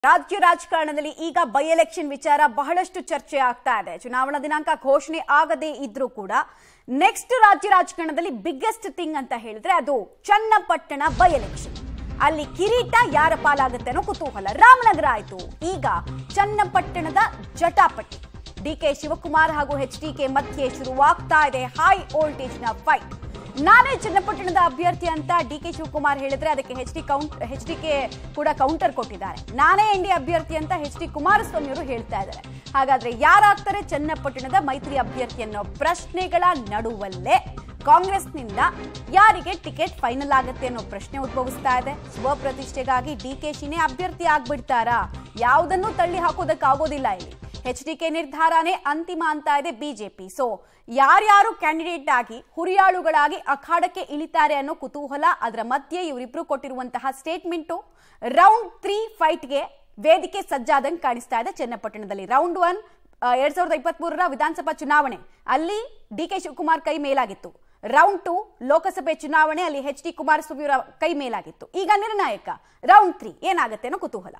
ರಾಜ್ಯ ರಾಜಕಾರಣದಲ್ಲಿ ಈಗ ಬೈ ಎಲೆಕ್ಷನ್ ವಿಚಾರ ಬಹಳಷ್ಟು ಚರ್ಚೆ ಆಗ್ತಾ ಇದೆ ಚುನಾವಣಾ ದಿನಾಂಕ ಘೋಷಣೆ ಆಗದೇ ಇದ್ರೂ ಕೂಡ ನೆಕ್ಸ್ಟ್ ರಾಜ್ಯ ರಾಜಕಾರಣದಲ್ಲಿ ಬಿಗ್ಗೆಸ್ಟ್ ಥಿಂಗ್ ಅಂತ ಹೇಳಿದ್ರೆ ಅದು ಚನ್ನಪಟ್ಟಣ ಬೈ ಎಲೆಕ್ಷನ್ ಅಲ್ಲಿ ಕಿರೀಟ ಯಾರ ಪಾಲಾಗುತ್ತೆ ಅನ್ನೋ ಕುತೂಹಲ ರಾಮನಗರ ಆಯ್ತು ಈಗ ಚನ್ನಪಟ್ಟಣದ ಜಟಾಪಟಿ ಡಿ ಕೆ ಶಿವಕುಮಾರ್ ಹಾಗೂ ಎಚ್ ಡಿ ಕೆ ಮಧ್ಯೆ ಶುರುವಾಗ್ತಾ ಇದೆ ಹೈ ವೋಲ್ಟೇಜ್ ನ ಫೈಟ್ ನಾನೇ ಚನ್ನಪಟ್ಟಣದ ಅಭ್ಯರ್ಥಿ ಅಂತ ಡಿ ಕೆ ಶಿವಕುಮಾರ್ ಹೇಳಿದ್ರೆ ಅದಕ್ಕೆ H D count H D K ಕೂಡ ಕೌಂಟರ್ ಕೊಟ್ಟಿದ್ದಾರೆ ನಾನೇ ಎನ್ ಡಿ ಅಭ್ಯರ್ಥಿ ಅಂತ ಎಚ್ ಡಿ ಕುಮಾರಸ್ವಾಮಿ ಅವರು ಹೇಳ್ತಾ ಇದ್ದಾರೆ ಹಾಗಾದ್ರೆ ಯಾರಾಗ್ತಾರೆ ಚನ್ನಪಟ್ಟಣದ ಮೈತ್ರಿ ಅಭ್ಯರ್ಥಿ ಅನ್ನೋ ಪ್ರಶ್ನೆಗಳ ನಡುವಲ್ಲೇ ಕಾಂಗ್ರೆಸ್ನಿಂದ ಯಾರಿಗೆ ಟಿಕೆಟ್ ಫೈನಲ್ ಆಗುತ್ತೆ ಅನ್ನೋ ಪ್ರಶ್ನೆ ಉದ್ಭವಿಸ್ತಾ ಇದೆ ಸ್ವಪ್ರತಿಷ್ಠೆಗಾಗಿ ಡಿ ಕೆ ಶಿನೇ ಅಭ್ಯರ್ಥಿ ಆಗ್ಬಿಡ್ತಾರಾ ಯಾವುದನ್ನು ತಳ್ಳಿ ಹಾಕೋದಕ್ಕಾಗೋದಿಲ್ಲ ಇಲ್ಲಿ ಎಚ್ ಡಿ ಕೆ ನಿರ್ಧಾರನೇ ಅಂತಿಮ ಅಂತ ಇದೆ ಬಿಜೆಪಿ ಸೊ ಯಾರ್ಯಾರು ಕ್ಯಾಂಡಿಡೇಟ್ ಆಗಿ ಹುರಿಯಾಳುಗಳಾಗಿ ಅಖಾಡಕ್ಕೆ ಇಳಿತಾರೆ ಅನ್ನೋ ಕುತೂಹಲ ಅದರ ಮಧ್ಯೆ ಇವರಿಬ್ರು ಕೊಟ್ಟಿರುವಂತಹ ಸ್ಟೇಟ್ಮೆಂಟು ರೌಂಡ್ ತ್ರೀ ಫೈಟ್ಗೆ ವೇದಿಕೆ ಸಜ್ಜಾದಂಗೆ ಕಾಣಿಸ್ತಾ ಇದೆ ಚನ್ನಪಟ್ಟಣದಲ್ಲಿ ರೌಂಡ್ ಒನ್ ಎರಡ್ ಸಾವಿರದ ಇಪ್ಪತ್ತ್ ಮೂರರ ವಿಧಾನಸಭಾ ಚುನಾವಣೆ ಅಲ್ಲಿ ಡಿ ಕೆ ಶಿವಕುಮಾರ್ ಕೈ ಮೇಲಾಗಿತ್ತು ರೌಂಡ್ ಟು ಲೋಕಸಭೆ ಚುನಾವಣೆ ಅಲ್ಲಿ ಎಚ್ ಡಿ ಕುಮಾರಸ್ವಾಮಿ ಅವರ ಕೈ ಮೇಲಾಗಿತ್ತು ಈಗ ನಿರ್ಣಾಯಕ ರೌಂಡ್ ತ್ರೀ ಏನಾಗುತ್ತೆ ಅನ್ನೋ ಕುತೂಹಲ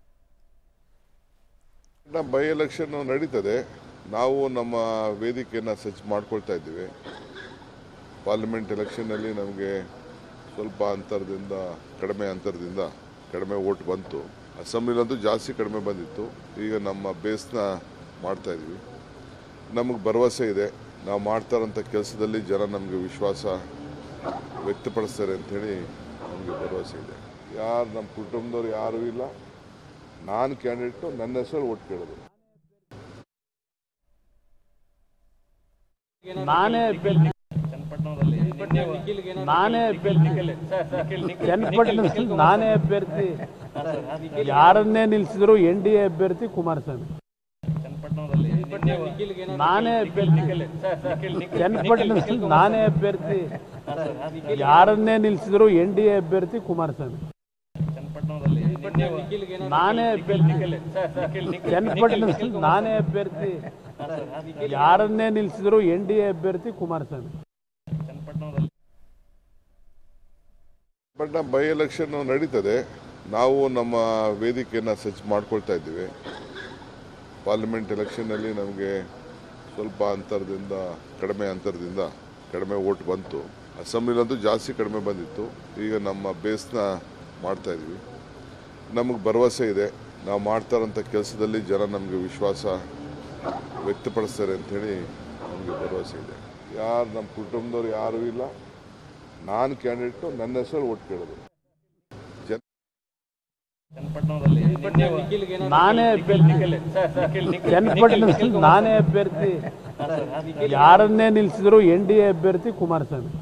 ನಮ್ಮ ಬೈ ಎಲೆಕ್ಷನ್ ನಡೀತದೆ ನಾವು ನಮ್ಮ ವೇದಿಕೆಯನ್ನು ಸಜ್ಜು ಮಾಡ್ಕೊಳ್ತಾ ಇದ್ದೀವಿ ಪಾರ್ಲಿಮೆಂಟ್ ಎಲೆಕ್ಷನ್ನಲ್ಲಿ ನಮಗೆ ಸ್ವಲ್ಪ ಅಂತರದಿಂದ ಕಡಿಮೆ ಅಂತರದಿಂದ ಕಡಿಮೆ ಓಟ್ ಬಂತು ಅಸೆಂಬ್ಲಿಲಂತೂ ಜಾಸ್ತಿ ಕಡಿಮೆ ಬಂದಿತ್ತು ಈಗ ನಮ್ಮ ಬೇಸ್ನ ಮಾಡ್ತಾ ಇದ್ವಿ ನಮಗೆ ಭರವಸೆ ಇದೆ ನಾವು ಮಾಡ್ತಾರಂಥ ಕೆಲಸದಲ್ಲಿ ಜನ ನಮಗೆ ವಿಶ್ವಾಸ ವ್ಯಕ್ತಪಡಿಸ್ತಾರೆ ಅಂಥೇಳಿ ನಮಗೆ ಭರವಸೆ ಇದೆ ಯಾರು ನಮ್ಮ ಕುಟುಂಬದವ್ರು ಯಾರೂ ಇಲ್ಲ ನಾನು ಕ್ಯಾಂಡಿಡೇಟು ನನ್ನ ಹೆಸರು ಒಟ್ಟು ಕೇಳೋದು ನಾನೇ ಅಭ್ಯರ್ಥಿ ನಾನೇ ಅಭ್ಯರ್ಥಿ ಚನ್ನಪಟ್ಟಣದಲ್ಲಿ ನಾನೇ ಅಭ್ಯರ್ಥಿ ಯಾರನ್ನೇ ನಿಲ್ಸಿದ್ರು ಎನ್ ಡಿ ಎ ಅಭ್ಯರ್ಥಿ ಕುಮಾರಸ್ವಾಮಿ ನಾನೇ ಅಭ್ಯರ್ಥಿ ಚನ್ನಪಟ್ಟಣದಲ್ಲಿ ನಾನೇ ಅಭ್ಯರ್ಥಿ ಯಾರನ್ನೇ ನಿಲ್ಸಿದ್ರು ಎನ್ ಡಿ ಎ ಅಭ್ಯರ್ಥಿ ಕುಮಾರಸ್ವಾಮಿ ನಾನೇ ಅಭ್ಯರ್ಥಿ ಚನ್ನಪಟ್ಟಣದಲ್ಲಿ ನಾನೇ ಅಭ್ಯರ್ಥಿ ಯಾರನ್ನೇ ನಿಲ್ಸಿದ್ರು ಎನ್ ಡಿ ಎ ಅಭ್ಯರ್ಥಿ ಕುಮಾರಸ್ವಾಮಿ ಬಟ್ ನಮ್ಮ ಬೈ ಎಲೆಕ್ಷನ್ ನಡೀತದೆ ನಾವು ನಮ್ಮ ವೇದಿಕೆಯನ್ನು ಸಜ್ಜು ಮಾಡ್ಕೊಳ್ತಾ ಇದ್ದೀವಿ ಪಾರ್ಲಿಮೆಂಟ್ ಎಲೆಕ್ಷನ್ನಲ್ಲಿ ನಮಗೆ ಸ್ವಲ್ಪ ಅಂತರದಿಂದ ಕಡಿಮೆ ಅಂತರದಿಂದ ಕಡಿಮೆ ಓಟ್ ಬಂತು ಅಸೆಂಬ್ಲಿಲಂತೂ ಜಾಸ್ತಿ ಕಡಿಮೆ ಬಂದಿತ್ತು ಈಗ ನಮ್ಮ ಬೇಸ್ನ ಮಾಡ್ತಾ ಇದ್ವಿ ನಮಗೆ ಭರವಸೆ ಇದೆ ನಾವು ಮಾಡ್ತಾರಂಥ ಕೆಲಸದಲ್ಲಿ ಜನ ನಮಗೆ ವಿಶ್ವಾಸ ವ್ಯಕ್ತಪಡಿಸ್ತಾರೆ ಅಂಥೇಳಿ ನಮಗೆ ಭರವಸೆ ಇದೆ ಯಾರು ನಮ್ಮ ಕುಟುಂಬದವ್ರು ಯಾರೂ ಇಲ್ಲ ನಾನು ಕ್ಯಾಂಡಿಡೇಟು ನನ್ನ ಹೆಸರು ಒಟ್ಟು ಕೇಳೋದು ಜನ ನಾನೇ ಅಭ್ಯರ್ಥಿ ಚನ್ನಪಟ್ಟಣದಲ್ಲಿ ನಾನೇ ಅಭ್ಯರ್ಥಿ ಯಾರನ್ನೇ ನಿಲ್ಸಿದ್ರು ಎನ್ ಡಿ ಎ ಅಭ್ಯರ್ಥಿ ಕುಮಾರಸ್ವಾಮಿ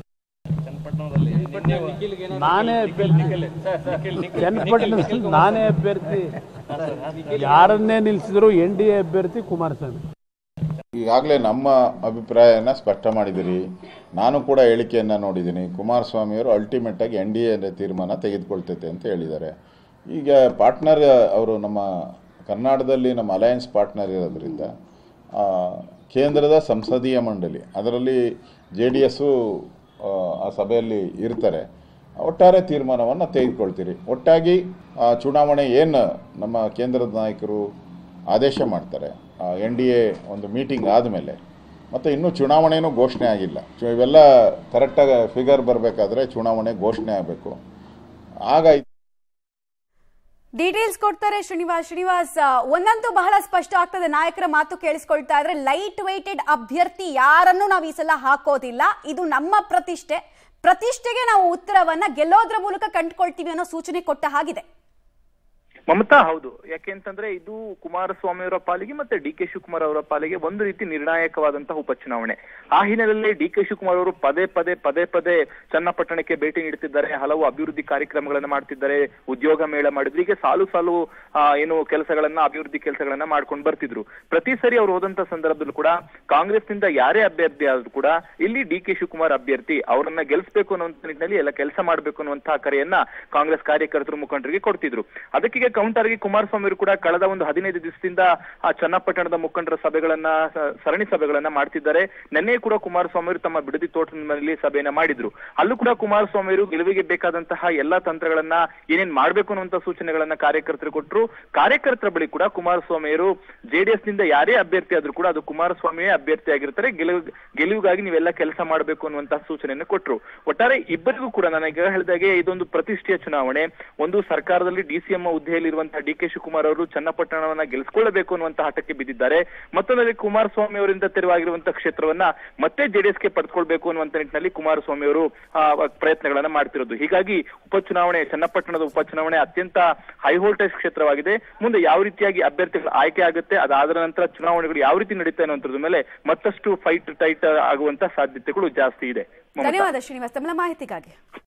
ನಾನೇ ಅಭ್ಯರ್ಥಿ ಚನ್ನಪಟ್ಟಣದಲ್ಲಿ ನಾನೇ ಅಭ್ಯರ್ಥಿ ಯಾರನ್ನೇ ನಿಲ್ಸಿದ್ರು ಎನ್ ಡಿ ಎ ಅಭ್ಯರ್ಥಿ ಕುಮಾರಸ್ವಾಮಿ ಈಗಾಗಲೇ ನಮ್ಮ ಅಭಿಪ್ರಾಯನ ಸ್ಪಷ್ಟ ಮಾಡಿದಿರಿ ನಾನು ಕೂಡ ಹೇಳಿಕೆಯನ್ನು ನೋಡಿದ್ದೀನಿ ಕುಮಾರಸ್ವಾಮಿಯವರು ಅಲ್ಟಿಮೇಟ್ ಆಗಿ ಎನ್ ಡಿ ಎ ತೀರ್ಮಾನ ತೆಗೆದುಕೊಳ್ತೈತೆ ಅಂತ ಹೇಳಿದ್ದಾರೆ ಈಗ ಪಾರ್ಟ್ನರ್ ಅವರು ನಮ್ಮ ಕರ್ನಾಟಕದಲ್ಲಿ ನಮ್ಮ ಅಲಯನ್ಸ್ ಪಾರ್ಟ್ನರ್ ಇರೋದ್ರಿಂದ ಆ, ಕೇಂದ್ರದ ಸಂಸದೀಯ ಮಂಡಳಿ ಅದರಲ್ಲಿ ಜೆ ಡಿ ಎಸ್ಸು ಆ ಸಭೆಯಲ್ಲಿ ಇರ್ತಾರೆ ಒಟ್ಟಾರೆ ತೀರ್ಮಾನವನ್ನು ತೆಗೆದುಕೊಳ್ತೀರಿ ಒಟ್ಟಾಗಿ ಆ, ಚುನಾವಣೆ ಏನು ನಮ್ಮ ಕೇಂದ್ರದ ನಾಯಕರು ಆದೇಶ ಮಾಡ್ತಾರೆ ಎನ್ ಡಿ ಎ ಒಂದು ಮೀಟಿಂಗ್ ಆದಮೇಲೆ ಮತ್ತು ಇನ್ನೂ ಚುನಾವಣೆನೂ ಘೋಷಣೆ ಆಗಿಲ್ಲ ಚು- ಇವೆಲ್ಲ ಕರೆಕ್ಟಾಗಿ ಫಿಗರ್ ಬರಬೇಕಾದ್ರೆ ಚುನಾವಣೆ ಘೋಷಣೆ ಆಗಬೇಕು ಆಗ ಡೀಟೇಲ್ಸ್ ಕೊಡ್ತಾರೆ ಶ್ರೀನಿವಾಸ್ ಶ್ರೀನಿವಾಸ್ ಆ, ಒಂದಂತೂ ಬಹಳ ಸ್ಪಷ್ಟ ಆಗ್ತದೆ ನಾಯಕರ ಮಾತು ಕೇಳಿಸ್ಕೊಳ್ತಾ ಇದ್ರೆ ಲೈಟ್ ವೆಯ್ಟೆಡ್ ಅಭ್ಯರ್ಥಿ ಯಾರನ್ನು ನಾವು ಈ ಸಲ ಹಾಕೋದಿಲ್ಲ ಇದು ನಮ್ಮ ಪ್ರತಿಷ್ಠೆ ಪ್ರತಿಷ್ಠೆಗೆ ನಾವು ಉತ್ತರವನ್ನ ಗೆಲ್ಲೋದ್ರ ಮೂಲಕ ಕಂಡುಕೊಳ್ತೀವಿ ಅನ್ನೋ ಸೂಚನೆ ಕೊಟ್ಟ ಹಾಗಿದೆ ಮಮತಾ ಹೌದು ಯಾಕೆಂತಂದ್ರೆ ಇದು ಕುಮಾರಸ್ವಾಮಿ ಅವರ ಪಾಲಿಗೆ ಮತ್ತೆ ಡಿ ಕೆ ಶಿವಕುಮಾರ್ ಅವರ ಪಾಲಿಗೆ ಒಂದು ರೀತಿ ನಿರ್ಣಾಯಕವಾದಂತಹ ಉಪಚುನಾವಣೆ ಆ ಹಿನ್ನೆಲೆಯಲ್ಲಿ ಡಿ ಕೆ ಶಿವಕುಮಾರ್ ಅವರು ಪದೇ ಪದೇ ಪದೇ ಪದೇ ಚನ್ನಪಟ್ಟಣಕ್ಕೆ ಭೇಟಿ ನೀಡುತ್ತಿದ್ದಾರೆ ಹಲವು ಅಭಿವೃದ್ಧಿ ಕಾರ್ಯಕ್ರಮಗಳನ್ನ ಮಾಡ್ತಿದ್ದಾರೆ ಉದ್ಯೋಗ ಮೇಳ ಮಾಡಿದ್ರು ಹೀಗೆ ಸಾಲು ಸಾಲು ಆ, ಏನು ಕೆಲಸಗಳನ್ನ ಅಭಿವೃದ್ಧಿ ಕೆಲಸಗಳನ್ನ ಮಾಡ್ಕೊಂಡು ಬರ್ತಿದ್ರು ಪ್ರತಿ ಸರಿ ಅವ್ರು ಹೋದಂತ ಸಂದರ್ಭದಲ್ಲೂ ಕೂಡ ಕಾಂಗ್ರೆಸ್ನಿಂದ ಯಾರೇ ಅಭ್ಯರ್ಥಿ ಆದ್ರೂ ಕೂಡ ಇಲ್ಲಿ ಡಿ ಕೆ ಶಿವಕುಮಾರ್ ಅಭ್ಯರ್ಥಿ ಅವರನ್ನ ಗೆಲ್ಲಿಸಬೇಕು ಅನ್ನುವಂತ ನಿಟ್ಟಿನಲ್ಲಿ ಎಲ್ಲ ಕೆಲಸ ಮಾಡಬೇಕು ಅನ್ನುವಂತಹ ಕರೆಯನ್ನ ಕಾಂಗ್ರೆಸ್ ಕಾರ್ಯಕರ್ತರು ಮುಖಂಡರಿಗೆ ಕೊಡ್ತಿದ್ರು ಅದಕ್ಕೀಗ ಕೌಂಟರ್ ಆಗಿ ಕುಮಾರಸ್ವಾಮಿ ಅವರು ಕೂಡ ಕಳೆದ ಒಂದು ಹದಿನೈದು ದಿವಸದಿಂದ ಆ ಚನ್ನಪಟ್ಟಣದ ಮುಖಂಡರ ಸಭೆಗಳನ್ನ ಸ- ಸರಣಿ ಸಭೆಗಳನ್ನ ಮಾಡ್ತಿದ್ದಾರೆ ನಿನ್ನೆ ಕೂಡ ಕುಮಾರಸ್ವಾಮಿ ಅವರು ತಮ್ಮ ಬಿಡದಿ ತೋಟದ ಮನೆಯಲ್ಲಿ ಸಭೆಯನ್ನ ಮಾಡಿದ್ರು ಅಲ್ಲೂ ಕೂಡ ಕುಮಾರಸ್ವಾಮಿ ಅವರು ಗೆಲುವಿಗೆ ಬೇಕಾದಂತಹ ಎಲ್ಲಾ ತಂತ್ರಗಳನ್ನ ಏನೇನ್ ಮಾಡ್ಬೇಕು ಅನ್ನುವಂತ ಸೂಚನೆಗಳನ್ನ ಕಾರ್ಯಕರ್ತರು ಕೊಟ್ಟರು ಕಾರ್ಯಕರ್ತರ ಬಳಿ ಕೂಡ ಕುಮಾರಸ್ವಾಮಿ ಅವರು ಜೆಡಿಎಸ್ ನಿಂದ ಯಾರೇ ಅಭ್ಯರ್ಥಿ ಆದ್ರೂ ಕೂಡ ಅದು ಕುಮಾರಸ್ವಾಮಿಯೇ ಅಭ್ಯರ್ಥಿ ಆಗಿರ್ತಾರೆ ಗೆಲುವು ಗೆಲುವಿಗಾಗಿ ನೀವೆಲ್ಲ ಕೆಲಸ ಮಾಡಬೇಕು ಅನ್ನುವಂತಹ ಸೂಚನೆಯನ್ನು ಕೊಟ್ಟರು ಒಟ್ಟಾರೆ ಇಬ್ಬರಿಗೂ ಕೂಡ ನನಗೆ ಹೇಳಿದಾಗೆ ಇದೊಂದು ಪ್ರತಿಷ್ಠೆಯ ಚುನಾವಣೆ ಒಂದು ಸರ್ಕಾರದಲ್ಲಿ ಡಿಸಿಎಂ ಹುದ್ದೆಯಲ್ಲಿರುವಂತಹ ಡಿ ಕೆ ಶಿವಕುಮಾರ್ ಅವರು ಚನ್ನಪಟ್ಟಣವನ್ನ ಗೆಲ್ಲಿಸಿಕೊಳ್ಳಬೇಕು ಅನ್ನುವಂತಹ ಹಠಕ್ಕೆ ಬಿದ್ದಿದ್ದಾರೆ ಮತ್ತೊಂದರಲ್ಲಿ ಕುಮಾರಸ್ವಾಮಿ ಅವರಿಂದ ತೆರವಾಗಿರುವಂತಹ ಕ್ಷೇತ್ರವನ್ನ ಮತ್ತೆ ಜೆಡಿಎಸ್ಗೆ ಪಡೆದುಕೊಳ್ಬೇಕು ಅನ್ನುವಂತ ನಿಟ್ಟಿನಲ್ಲಿ ಕುಮಾರಸ್ವಾಮಿ ಅವರು ಆ, ಪ್ರಯತ್ನಗಳನ್ನ ಮಾಡ್ತಿರೋದು ಹೀಗಾಗಿ ಉಪಚುನಾವಣೆ ಚನ್ನಪಟ್ಟಣದ ಉಪಚುನಾವಣೆ ಅತ್ಯಂತ ಹೈ ವೋಲ್ಟೇಜ್ ಕ್ಷೇತ್ರವಾಗಿದೆ ಮುಂದೆ ಯಾವ ರೀತಿಯಾಗಿ ಅಭ್ಯರ್ಥಿಗಳು ಆಯ್ಕೆ ಆಗುತ್ತೆ ಅದಾದ ನಂತರ ಚುನಾವಣೆಗಳು ಯಾವ ರೀತಿ ನಡೀತಾ ಅನ್ನುವಂಥದ್ರ ಮೇಲೆ ಮತ್ತಷ್ಟು ಫೈಟ್ ಟೈಟ್ ಆಗುವಂತ ಸಾಧ್ಯತೆಗಳು ಜಾಸ್ತಿ ಇದೆ ಮಮತಾ. ಧನ್ಯವಾದ ಶ್ರೀನಿವಾಸ್ ತಮ್ಮ ಮಾಹಿತಿಗಾಗಿ